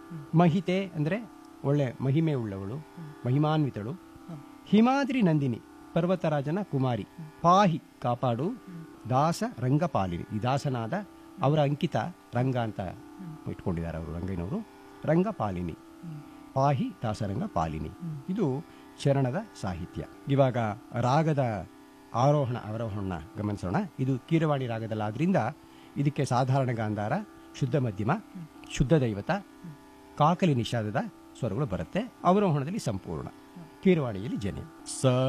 ಮಹಿತೆ ಅಂದರೆ ಒಳ್ಳೆ ಮಹಿಮೆ ಉಳ್ಳವಳು ಮಹಿಮಾನ್ವಿತಳು ಹಿಮಾದ್ರಿ ನಂದಿನಿ ಪರ್ವತರಾಜನ ಕುಮಾರಿ ಪಾಹಿ ಕಾಪಾಡು ದಾಸ ರಂಗಪಾಲಿನಿ ಈ ದಾಸನಾದ ಅವರ ಅಂಕಿತ ರಂಗ ಅಂತ ಇಟ್ಕೊಂಡಿದ್ದಾರೆ ಅವರು ರಂಗಯ್ಯನವರು ರಂಗಪಾಲಿನಿ ಪಾಹಿ ದಾಸರಂಗ ಪಾಲಿನಿ ಇದು ಚರಣದ ಸಾಹಿತ್ಯ ಇವಾಗ ರಾಗದ ಆರೋಹಣ ಅವರೋಹಣ ಗಮನಿಸೋಣ ಇದು ಕೀರವಾಣಿ ರಾಗದಲ್ಲಾದ್ರಿಂದ ಇದಕ್ಕೆ ಸಾಧಾರಣ ಗಾಂಧಾರ ಶುದ್ಧ ಮಧ್ಯಮ ಶುದ್ಧ ದೈವತ ಕಾಕಲಿ ನಿಷಾದದ ಸ್ವರಗಳು ಬರುತ್ತೆ ಅವರೋಹಣದಲ್ಲಿ ಸಂಪೂರ್ಣ ಕೀರವಾಣಿಯಲ್ಲಿ ಜನೆ ಸ